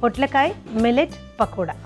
పొట్లకాయ మిలెట్ పకోడా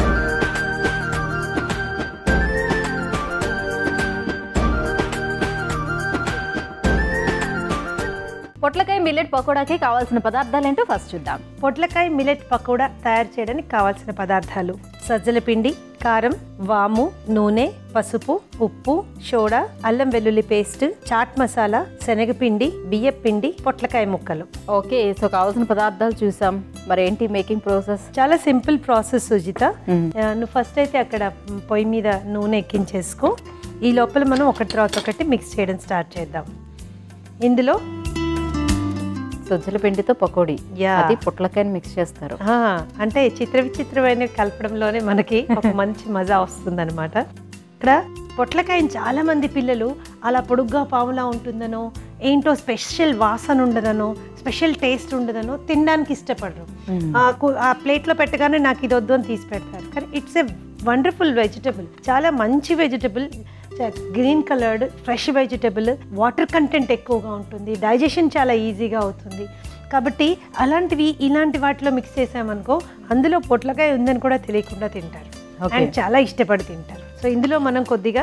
పొట్లకాయ మిల్లెట్ పకోడాకి కావాల్సిన పదార్థాలు ఏంటో ఫస్ట్ చూద్దాం పొట్లకాయ మిలెట్ పకోడా తయారు చేయడానికి కావాల్సిన పదార్థాలు సజ్జల పిండి కారం వాము నూనె పసుపు ఉప్పు సోడా అల్లం వెల్లుల్లి పేస్ట్ చాట్ మసాలా శనగపిండి బియ్యం పిండి పొట్లకాయ ముక్కలు ఓకే సో కావాల్సిన పదార్థాలు చూసాం మరి ఏంటి మేకింగ్ ప్రాసెస్ చాలా సింపుల్ ప్రాసెస్ సుజిత ఆ, నువ్వు ఫస్ట్ అయితే అక్కడ పొయ్యి మీద నూనె ఎక్కించేసుకో ఈ లోపల మనం ఒకటి తర్వాత ఒకటి మిక్స్ చేయడం స్టార్ట్ చేద్దాం ఇందులో సజ్జల పిండితో పకోడీ యా. అది పొట్లకాయని మిక్స్ చేస్తారు ఆ, అంటే చిత్ర విచిత్రమైన కలపడంలోనే మనకి ఒక మంచి మజా వస్తుందన్నమాట ఇక్కడ పొట్లకాయని చాలా మంది పిల్లలు అలా పొడుగ్గా పాములా ఉంటుందనో ఏంటో స్పెషల్ వాసన ఉండదనో స్పెషల్ టేస్ట్ ఉండదనో తినడానికి ఇష్టపడరు ఆ కు- ఆ ప్లేట్లో పెట్టగానే నాకు ఇది వద్దు అని తీసి పెడతారు కానీ ఇట్స్ ఎ వండర్ఫుల్ వెజిటబుల్ చాలా మంచి vegetable green coloured fresh vegetable water content ఎక్కువగా ఉంటుంది డైజెషన్ చాలా ఈజీగా అవుతుంది కాబట్టి అలాంటివి ఇలాంటి వాటిలో మిక్స్ చేసామనుకో అందులో పొట్లకాయ ఉందని కూడా తెలియకుండా తింటారు Okay. అండ్ చాలా ఇష్టపడి తింటారు సో ఇందులో మనం కొద్దిగా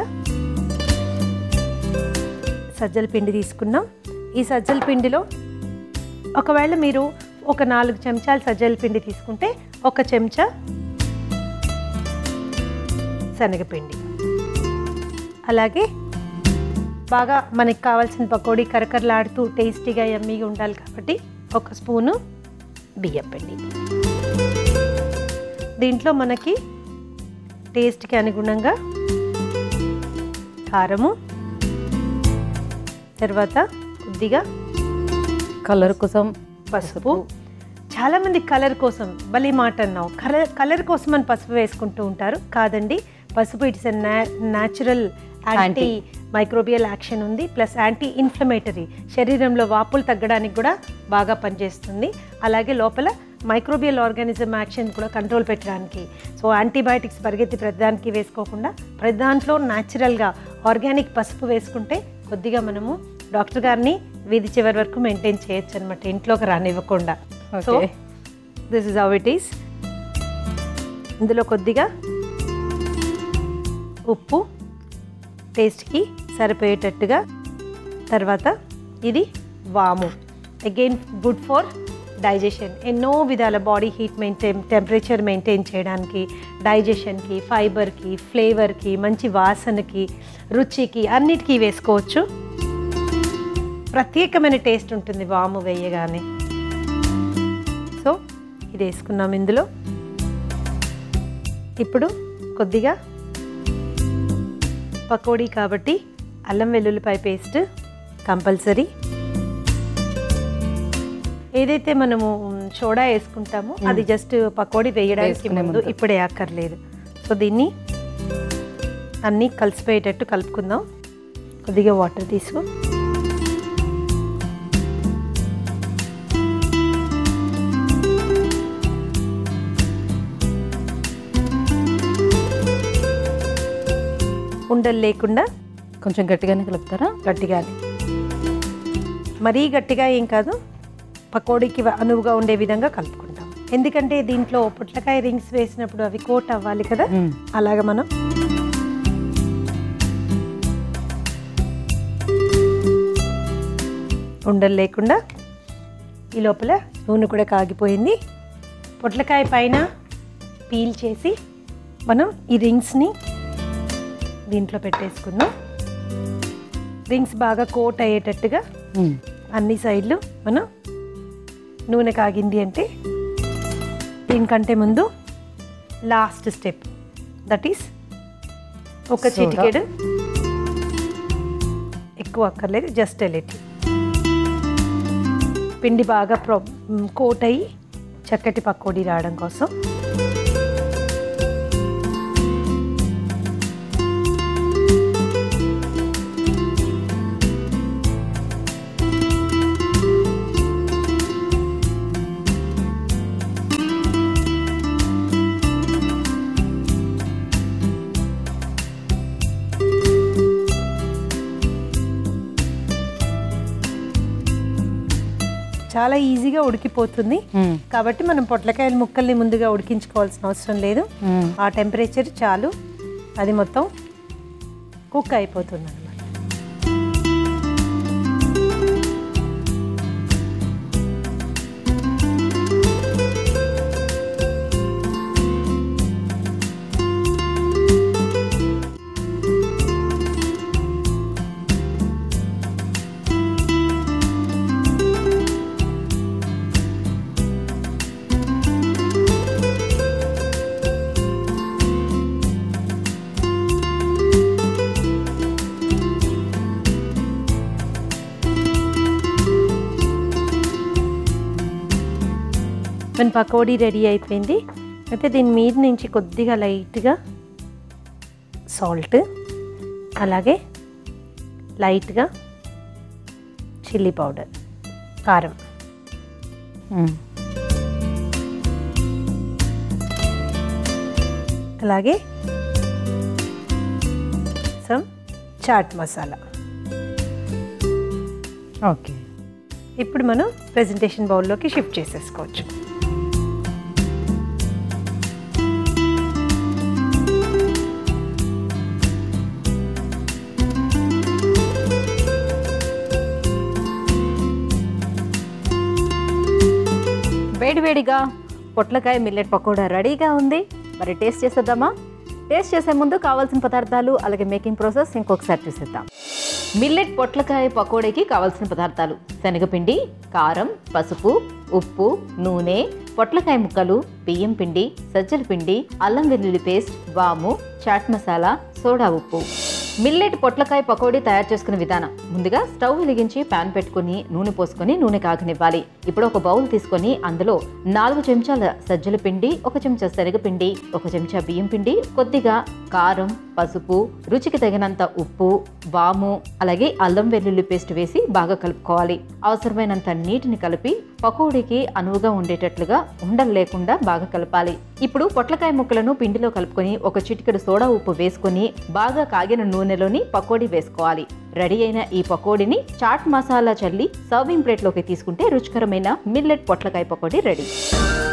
సజ్జల పిండి తీసుకున్నాం ఈ సజ్జల పిండిలో ఒకవేళ మీరు ఒక నాలుగు చెంచాలు సజ్జల పిండి తీసుకుంటే ఒక చెంచా శనగపిండి అలాగే బాగా మనకి కావాల్సిన పకోడీ కరకరలాడుతూ టేస్టీగా యమ్మీగా ఉండాలి కాబట్టి ఒక స్పూను బియ్యం పిండి దీంట్లో మనకి టేస్ట్కి అనుగుణంగా కారము తర్వాత కొద్దిగా కలర్ కోసం పసుపు చాలా మంది కలర్ కోసం భలే మాట అన్నావు కలర్ కలర్ కోసం అని పసుపు వేసుకుంటూ ఉంటారు కాదండి పసుపు it's natural anti microbial action ఉంది ప్లస్ యాంటీ ఇన్ఫ్లమేటరీ శరీరంలో వాపులు తగ్గడానికి కూడా బాగా పనిచేస్తుంది అలాగే లోపల మైక్రోబియల్ ఆర్గానిజం యాక్షన్ కూడా కంట్రోల్ పెట్టడానికి సో యాంటీబయాటిక్స్ పరిగెత్తి ప్రతిదానికి వేసుకోకుండా ప్రతి దాంట్లో న్యాచురల్గా ఆర్గానిక్ పసుపు వేసుకుంటే కొద్దిగా మనము డాక్టర్ గారిని వీధి చివరి వరకు మెయింటైన్ చేయొచ్చు అనమాట ఇంట్లోకి రానివ్వకుండా so Okay. This is how it is ఇందులో కొద్దిగా ఉప్పు టేస్ట్కి సరిపోయేటట్టుగా తర్వాత ఇది వాము అగైన్ గుడ్ ఫర్ డైజెషన్ ఎన్నో విధాల body heat maintain temperature maintain చేయడానికి డైజెషన్కి ఫైబర్కి ఫ్లేవర్కి మంచి వాసనకి రుచికి అన్నిటికీ వేసుకోవచ్చు ప్రత్యేకమైన టేస్ట్ ఉంటుంది వాము వేయగానే సో ఇది వేసుకున్నాం ఇందులో ఇప్పుడు కొద్దిగా పకోడీ కాబట్టి అల్లం వెల్లుల్లిపాయ పేస్ట్ కంపల్సరీ ఏదైతే మనము సోడా వేసుకుంటామో అది జస్ట్ పకోడీ వేయడానికి వేసుకునే ముందు ముందు. ఇప్పుడే అక్కర్లేదు సో దీన్ని అన్నీ కలిసిపోయేటట్టు కలుపుకుందాం కొద్దిగా వాటర్ తీసుకో ఉండలు లేకుండా కొంచెం గట్టిగానే కలుపుతారా గట్టిగానే మరీ గట్టిగా ఏం కాదు పకోడీకి వ- అనువుగా ఉండే విధంగా కలుపుకుంటాం ఎందుకంటే దీంట్లో పొట్లకాయ రింగ్స్ వేసినప్పుడు అవి కోట్ అవ్వాలి కదా మ్మ్. అలాగ మనం ఉండలు లేకుండా ఈ లోపల నూనె కూడా కాగిపోయింది పొట్లకాయ పైన పీల్ చేసి మనం ఈ రింగ్స్ని దీంట్లో పెట్టేసుకుందాం రింగ్స్ బాగా కోట్ అయ్యేటట్టుగా మ్మ్. అన్ని సైడ్లు మనం నూనె కాగింది అంటే దీనికంటే ముందు లాస్ట్ స్టెప్ దట్ ఈస్ ఒక Soda. చిటికెడు ఎక్కువ అక్కర్లేదు జస్ట్ లిటిల్ పిండి బాగా ప్రో కోట్ అయ్యి చక్కటి పకోడీ రావడం కోసం చాలా చాలా ఈజీగా ఉడికిపోతుంది మ్మ్. కాబట్టి మనం పొట్లకాయల ముక్కల్ని ముందుగా ఉడికించుకోవాల్సిన అవసరం లేదు మ్మ్. ఆ టెంపరేచర్ చాలు అది మొత్తం కుక్ అయిపోతుంది అనమాట మన పకోడీ రెడీ అయిపోయింది అయితే దీని మీద నుంచి కొద్దిగా లైట్గా సాల్ట్ అలాగే లైట్గా చిల్లీ పౌడర్ కారం మ్మ్. అలాగే సమ్ చాట్ మసాలా ఓకే ఇప్పుడు మనం ప్రెజెంటేషన్ బౌల్లోకి షిఫ్ట్ చేసేసుకోవచ్చు వేడివేడిగా పొట్లకాయ మిల్లెట్ పకోడా రెడీగా ఉంది మరి టేస్ట్ చేసేద్దామా టేస్ట్ చేసే ముందు కావాల్సిన పదార్థాలు అలాగే మేకింగ్ ప్రాసెస్ ఇంకొకసారి చూసేద్దాం మిల్లెట్ పొట్లకాయ పకోడీకి కావాల్సిన పదార్థాలు శనగపిండి కారం పసుపు ఉప్పు నూనె పొట్లకాయ ముక్కలు బియ్యం పిండి సజ్జల పిండి అల్లం వెల్లుల్లి పేస్ట్ వాము చాట్ మసాలా సోడా ఉప్పు మిల్లెట్ పొట్లకాయ పకోడీ తయారు చేసుకునే విధానం ముందుగా స్టవ్ వెలిగించి పాన్ పెట్టుకుని నూనె పోసుకొని నూనె కాగనివ్వాలి ఇప్పుడు ఒక బౌల్ తీసుకొని అందులో నాలుగు చెంచాల సజ్జల పిండి ఒక చెంచా శనగపిండి ఒక చెంచా బియ్యం పిండి కొద్దిగా కారం పసుపు రుచికి తగినంత ఉప్పు వాము అలాగే అల్లం వెల్లుల్లి పేస్ట్ వేసి బాగా కలుపుకోవాలి అవసరమైనంత నీటిని కలిపి పకోడీకి అనువుగా ఉండేటట్లుగా ఉండలు లేకుండా బాగా కలపాలి ఇప్పుడు పొట్లకాయ ముక్కలను పిండిలో కలుపుకొని ఒక చిటికెడు సోడా ఉప్పు వేసుకొని బాగా కాగిన నూనెలోని పకోడీ వేసుకోవాలి రెడీ అయిన ఈ పకోడీని చాట్ మసాలా చల్లి సర్వింగ్ ప్లేట్లోకి తీసుకుంటే రుచికరమైన మిల్లెట్ పొట్లకాయ పకోడీ రెడీ